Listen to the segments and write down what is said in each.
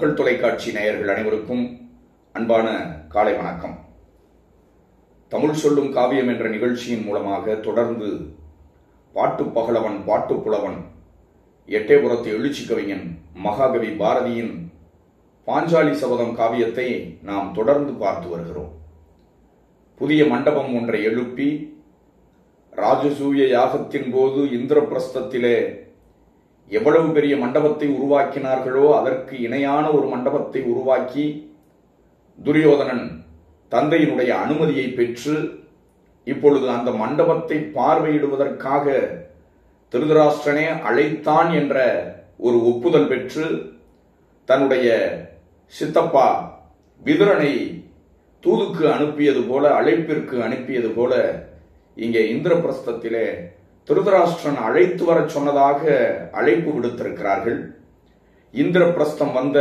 மக்கள் தொலைக்காட்சி நேயர்கள் அனைவருக்கும் அன்பான காலை வணக்கம் தமிழ் சொல்லும் காவியம் என்ற நிகழ்ச்சியின் மூலமாக தொடர்ந்து பாட்டு பகலவன் பாட்டு புலவன் எட்டயபுரத்து எழுச்சி கவிஞன் மகாகவி பாரதியின் பாஞ்சாலி சபதம் காவியத்தை நாம் தொடர்ந்து பார்த்து வருகிறோம் புதிய மண்டபம் ஒன்றை எழுப்பி ராஜசூய யாகத்தின் போது இந்திரபிரஸ்தத்திலே எவ்வளவு பெரிய மண்டபத்தை உருவாக்கினார்களோ அதற்கு இணையான ஒரு மண்டபத்தை உருவாக்கி துரியோதனன் தந்தையினுடைய அனுமதியை பெற்று இப்பொழுது அந்த மண்டபத்தை பார்வையிடுவதற்காக திருதராஷ்டிரனே அழைத்தான் என்ற ஒரு ஒப்புதல் பெற்று தன்னுடைய சித்தப்பா விதுரனை தூதுக்கு அனுப்பியது போல அழைப்பிற்கு அனுப்பியது போல இங்கே இந்திரபிரஸ்தத்திலே திருதராஷ்டிரன் அழைத்து வர சொன்னதாக அழைப்பு விடுத்திருக்கிறார்கள் இந்திரபிரஸ்தம் வந்த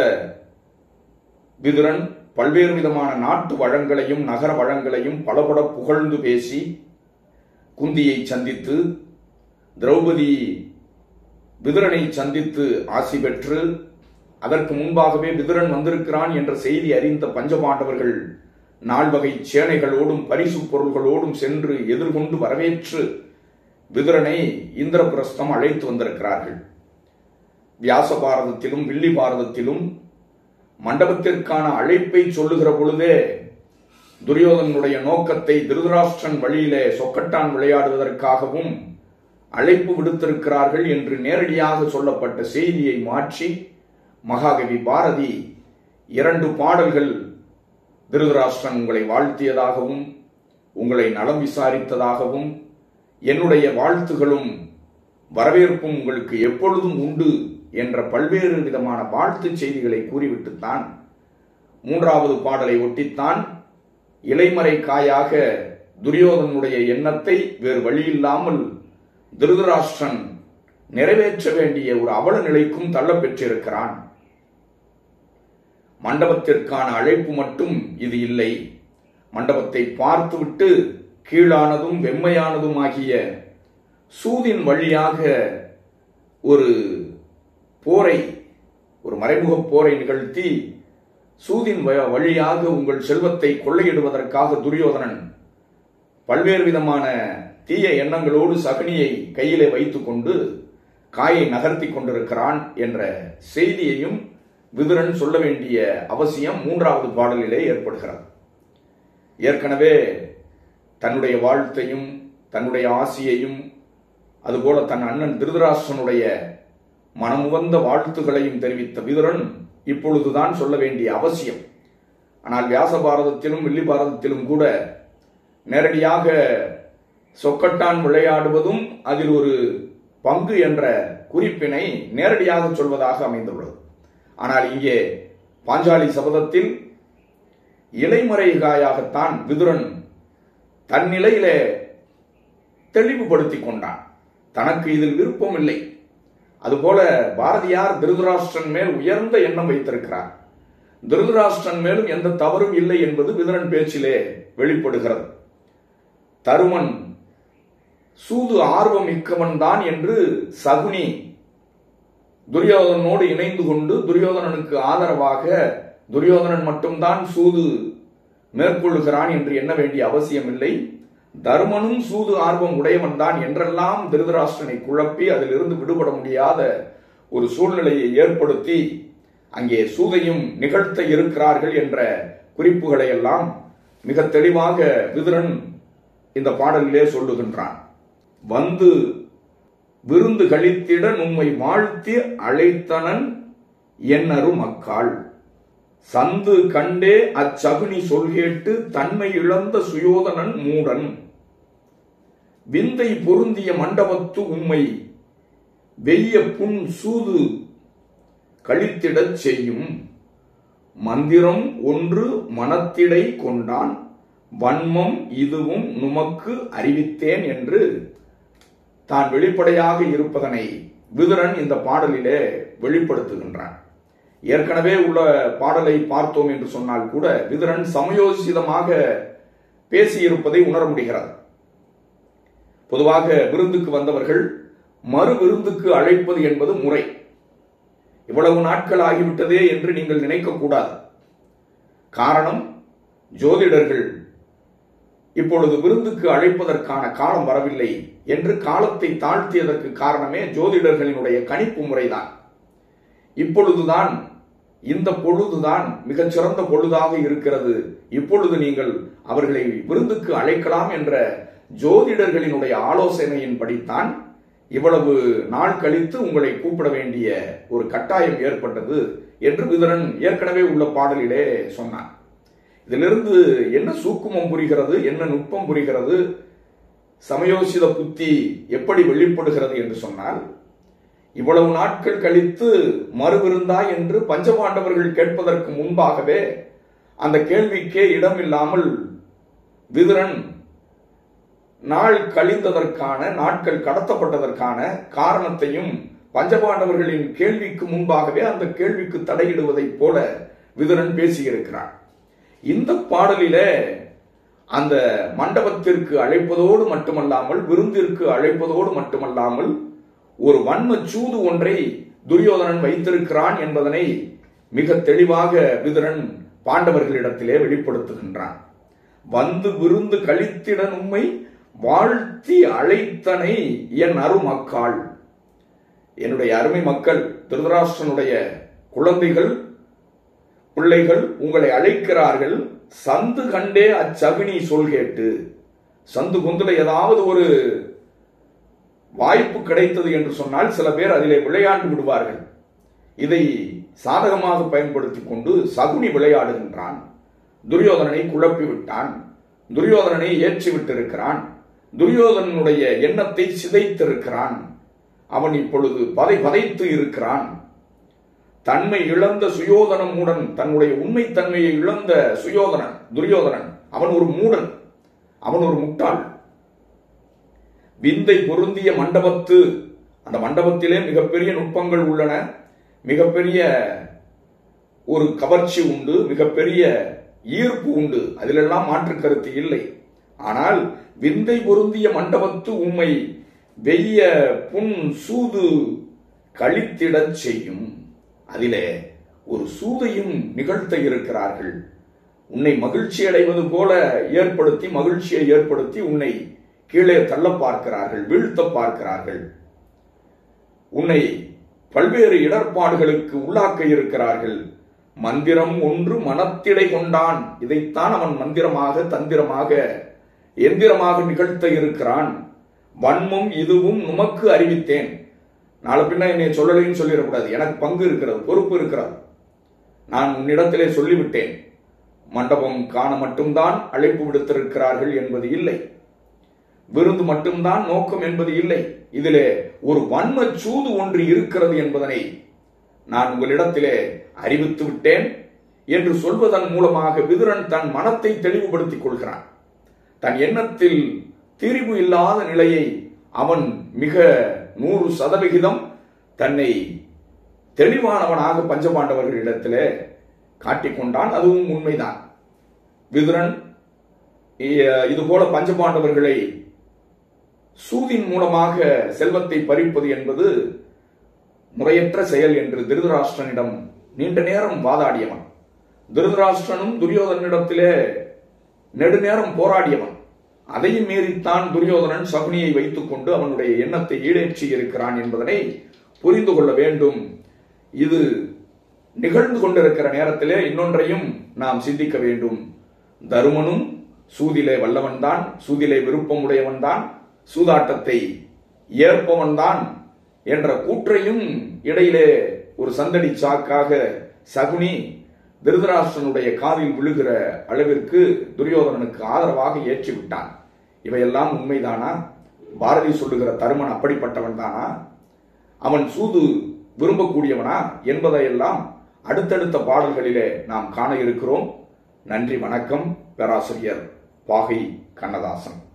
விதுரன் பல்வேறு விதமான நாட்டு வளங்களையும் நகர வளங்களையும் பலபட புகழ்ந்து பேசி குந்தியை சந்தித்து திரௌபதி விதுரனை சந்தித்து ஆசி பெற்று அதற்கு முன்பாகவே விதுரன் வந்திருக்கிறான் என்ற செய்தி அறிந்த பஞ்சபாண்டவர்கள் நால்வகை சேனைகளோடும் பரிசு பொருள்களோடும் சென்று எதிர்கொண்டு வரவேற்று விதுரனை இந்திரபிரஸ்தம் அழைத்து வந்திருக்கிறார்கள் வியாச பாரதத்திலும் வில்லி பாரதத்திலும் மண்டபத்திற்கான அழைப்பை சொல்லுகிற பொழுதே துரியோதனுடைய நோக்கத்தை திருதராஷ்டிரன் வழியிலே சொக்கட்டான் விளையாடுவதற்காகவும் அழைப்பு விடுத்திருக்கிறார்கள் என்று நேரடியாக சொல்லப்பட்ட செய்தியை மாற்றி மகாகவி பாரதி இரண்டு பாடல்கள் திருதராஷ்டிரன் உங்களை வாழ்த்தியதாகவும் உங்களை நலம் விசாரித்ததாகவும் என்னுடைய வாழ்த்துகளும் வரவேற்பும் உங்களுக்கு எப்பொழுதும் உண்டு என்ற பல்வேறு விதமான வாழ்த்து செய்திகளை கூறிவிட்டுத்தான் மூன்றாவது பாடலை ஒட்டித்தான் இலைமறை காயாக துரியோதனுடைய எண்ணத்தை வேறு வழியில்லாமல் திருதராஷ்டிரன் நிறைவேற்ற வேண்டிய ஒரு அவல நிலைக்கும் தள்ளப்பெற்றிருக்கிறான் மண்டபத்திற்கான அழைப்பு மட்டும் இது இல்லை மண்டபத்தை பார்த்துவிட்டு கீழானதும் வெம்மையானதும் ஆகிய சூதின் வழியாக ஒரு போரை ஒரு மறைமுக போரை நிகழ்த்தி சூதின் வழியாக உங்கள் செல்வத்தை கொள்ளையிடுவதற்காக துரியோதனன் பல்வேறு விதமான தீய எண்ணங்களோடு சகனியை கையிலே வைத்துக்கொண்டு காயை நகர்த்தி கொண்டிருக்கிறான் என்ற செய்தியையும் விதுரன் சொல்ல வேண்டிய அவசியம் மூன்றாவது பாடலிலே ஏற்படுகிறது ஏற்கனவே தன்னுடைய வாழ்த்தையும் தன்னுடைய ஆசியையும் அதுபோல தன் அண்ணன் திருதராஷ்டனுடைய மனமுவந்த வாழ்த்துகளையும் தெரிவித்த விதுரன் இப்பொழுதுதான் சொல்ல வேண்டிய அவசியம் ஆனால் வியாச பாரதத்திலும் வில்லி பாரதத்திலும் கூட நேரடியாக சொக்கட்டான் விளையாடுவதும் அதில் ஒரு பங்கு என்ற குறிப்பினை நேரடியாக சொல்வதாக அமைந்துள்ளது ஆனால் இங்கே பாஞ்சாலி சபதத்தில் இலைமறைகாயாகத்தான் விதுரன் தன் நிலையிலே தெளிவுபடுத்திக் கொண்டான் தனக்கு இதில் விருப்பம் இல்லை அதுபோல பாரதியார் திருதராஷ்டிரன் மேல் உயர்ந்த எண்ணம் வைத்திருக்கிறார் திருதராஷ்டிரன் மேலும் எந்த தவறும் இல்லை என்பது விதுரன் பேச்சிலே வெளிப்படுகிறது தருமன் சூது ஆர்வம் மிக்கவன் தான் என்று சகுனி துரியோதனோடு இணைந்து கொண்டு துரியோதனனுக்கு ஆதரவாக துரியோதனன் மட்டும்தான் சூது மேற்கொள்ளுகிறான் என்று எண்ண வேண்டிய அவசியம் இல்லை தருமனும் சூது ஆர்வம் உடையவன் தான் என்றெல்லாம் திருதராஷ்டிரனை குழப்பி அதிலிருந்து விடுபட முடியாத ஒரு சூழ்நிலையை ஏற்படுத்தி அங்கே சூதையும் நிகழ்த்த இருக்கிறார்கள் என்ற குறிப்புகளை எல்லாம் மிக தெளிவாக விதுரன் இந்த பாடலிலே சொல்லுகின்றான் வந்து விருந்து கழித்திட உம்மை வாழ்த்தி அழைத்தனன் என்னரு மக்காள் சந்து கண்டே அச்சகுனி சொல்கேட்டு தன்மை இழந்த சுயோதனன் மூடன் விந்தை பொருந்திய மண்டபத்து உம்மை வெய்ய புன் சூது கழித்திடச் செய்யும் மந்திரம் ஒன்று மனத்திடை கொண்டான் வன்மம் இதுவும் நுமக்கு அறிவித்தேன் என்று தான் வெளிப்படையாக இருப்பதனை விதுரன் இந்த பாடலிலே வெளிப்படுத்துகின்றான் ஏற்கனவே உள்ள பாடலை பார்த்தோம் என்று சொன்னால் கூட விதுரன் சமயோசிதமாக பேசியிருப்பதை உணர முடிகிறது பொதுவாக விருந்துக்கு வந்தவர்கள் மறு விருந்துக்கு அழைப்பது என்பது முறை இவ்வளவு நாட்கள் ஆகிவிட்டதே என்று நீங்கள் நினைக்கக்கூடாது காரணம் ஜோதிடர்கள் இப்பொழுது விருந்துக்கு அழைப்பதற்கான காலம் வரவில்லை என்று காலத்தை தாழ்த்தியதற்கு காரணமே ஜோதிடர்களினுடைய கணிப்பு முறைதான் இப்பொழுதுதான் இந்த பொழுதுதான் மிகச்சிறந்த பொழுதாக இருக்கிறது இப்பொழுது நீங்கள் அவர்களை விருந்துக்கு அழைக்கலாம் என்ற ஜோதிடர்களினுடைய ஆலோசனையின்படித்தான் இவ்வளவு நாள் கழித்து உங்களை கூப்பிட வேண்டிய ஒரு கட்டாயம் ஏற்பட்டது என்று விதுரன் ஏற்கனவே உள்ள பாடலிலே சொன்னான் இதிலிருந்து என்ன சூக்குமம் புரிகிறது என்ன நுட்பம் புரிகிறது சமயோசித புத்தி எப்படி வெளிப்படுகிறது என்று சொன்னால் இவ்வளவு நாட்கள் கழித்து மறுவிருந்தா என்று பஞ்சபாண்டவர்கள் கேட்பதற்கு முன்பாகவே அந்த கேள்விக்கே இடமில்லாமல் விதுரன் நாள் கழிந்ததற்கான நாட்கள் கடத்தப்பட்டதற்கான காரணத்தையும் பஞ்சபாண்டவர்களின் கேள்விக்கு முன்பாகவே அந்த கேள்விக்கு தடையிடுவதைப் போல விதுரன் பேசியிருக்கிறான் இந்த பாடலிலே அந்த மண்டபத்திற்கு அழைப்பதோடு மட்டுமல்லாமல் விருந்திற்கு அழைப்பதோடு மட்டுமல்லாமல் ஒரு வன்ம சூது ஒன்றை துரியோதனன் வைத்திருக்கிறான் என்பதனை மிக தெளிவாக விதுரன் பாண்டவர்களிடத்திலே வெளிப்படுத்துகின்றான் வந்து விருந்து கழித்திடன் உண்மை வாழ்த்தி அழைத்தனை என் அருமக்காள் என்னுடைய அருமை மக்கள் திருதராஷ்டிரனுடைய குழந்தைகள் பிள்ளைகள் உங்களை அழைக்கிறார்கள் சந்து கண்டே அச்சகுனி சொல் கேட்டு சந்து குந்துல ஏதாவது ஒரு வாய்ப்பு கிடைத்தது என்று சொன்னால் சில பேர் அதிலே விளையாண்டு விடுவார்கள் இதை சாதகமாக பயன்படுத்திக் கொண்டு சகுனி விளையாடுகின்றான் துரியோதனனை குழப்பி விட்டான் துரியோதனனை ஏற்றி விட்டிருக்கிறான் துரியோதனனுடைய எண்ணத்தை சிதைத்திருக்கிறான் அவன் இப்பொழுது பதை பதைத்து இருக்கிறான் தன்மை இழந்த சுயோதனம் மூடன் தன்னுடைய உண்மை தன்மையை இழந்த சுயோதனன் துரியோதனன் அவன் ஒரு மூடன் அவன் ஒரு முட்டாள் விந்தை பொருந்திய மண்டபத்து அந்த மண்டபத்திலே மிகப்பெரிய நுட்பங்கள் உள்ளன மிகப்பெரிய ஒரு கவர்ச்சி உண்டு மிகப்பெரிய ஈர்ப்பு உண்டு அதிலெல்லாம் மாற்று கருத்து இல்லை ஆனால் விந்தை பொருந்திய மண்டபத்து உம்மை வெய்ய புன் சூது கழித்திடச் செய்யும் அதிலே ஒரு சூதையும் நிகழ்த்த இருக்கிறார்கள் உன்னை மகிழ்ச்சி அடைவது போல ஏற்படுத்தி மகிழ்ச்சியை ஏற்படுத்தி உன்னை கீழே தள்ள பார்க்கிறார்கள் வீழ்த்த பார்க்கிறார்கள் உன்னை பல்வேறு இடர்பாடுகளுக்கு உள்ளாக்க இருக்கிறார்கள் மந்திரம் ஒன்று மனத்திடை கொண்டான் இதைத்தான் அவன் மந்திரமாக தந்திரமாக எந்திரமாக நிகழ்த்த இருக்கிறான் வன்மம் இதுவும் நுமக்கு அறிவித்தேன் நாளை பின்ன என்னை சொல்லலைன்னு சொல்லிடக்கூடாது எனக்கு பங்கு இருக்கிறது பொறுப்பு இருக்கிறது நான் உன்னிடத்திலே சொல்லிவிட்டேன் மண்டபம் காண மட்டும்தான் அழைப்பு விடுத்திருக்கிறார்கள் என்பது இல்லை விருந்து மட்டும்தான் நோக்கம் என்பது இல்லை இதிலே ஒரு வன்ம சூது ஒன்று இருக்கிறது என்பதனை நான் உங்களிடத்திலே அறிவித்து விட்டேன் என்று சொல்வதன் மூலமாக விதுரன் தன் மனத்தை தெளிவுபடுத்திக் கொள்கிறான் தன் எண்ணத்தில் திரிவு இல்லாத நிலையை அவன் மிக நூறு சதவிகிதம் தன்னை தெளிவானவனாக பஞ்சபாண்டவர்களிடத்திலே காட்டிக்கொண்டான் அதுவும் உண்மைதான் விதுரன் இது போல பஞ்சபாண்டவர்களை சூதின் மூலமாக செல்வத்தை பறிப்பது என்பது முறையற்ற செயல் என்று திருதராஷ்டிரனிடம் நீண்ட நேரம் வாதாடியவன் திருதராஷ்டிரனும் துரியோதனிடத்திலே நெடுநேரம் போராடியவன் அதையும் மீறித்தான் துரியோதனன் சகுனியை வைத்துக் கொண்டு அவனுடைய எண்ணத்தை ஈடேற்றி இருக்கிறான் என்பதனை புரிந்து கொள்ள வேண்டும் இது நிகழ்ந்து கொண்டிருக்கிற நேரத்திலே இன்னொன்றையும் நாம் சிந்திக்க வேண்டும் தருமனும் சூதிலே வல்லவன்தான் சூதிலே விருப்பமுடையவன்தான் சூதாட்டத்தை ஏற்பவன்தான் என்ற கூற்றையும் இடையிலே ஒரு சந்தடி சாக்காக சகுனி திருதராஷ்டிரனுடைய காதில் விழுகிற அளவிற்கு துரியோதனனுக்கு ஆதரவாக ஏற்றி விட்டான் இவையெல்லாம் உண்மைதானா பாரதி சொல்லுகிற தருமன் அப்படிப்பட்டவன் தானா அவன் சூது விரும்பக்கூடியவனா என்பதையெல்லாம் அடுத்தடுத்த பாடல்களிலே நாம் காண இருக்கிறோம் நன்றி வணக்கம் பேராசிரியர் பாகை கண்ணதாசன்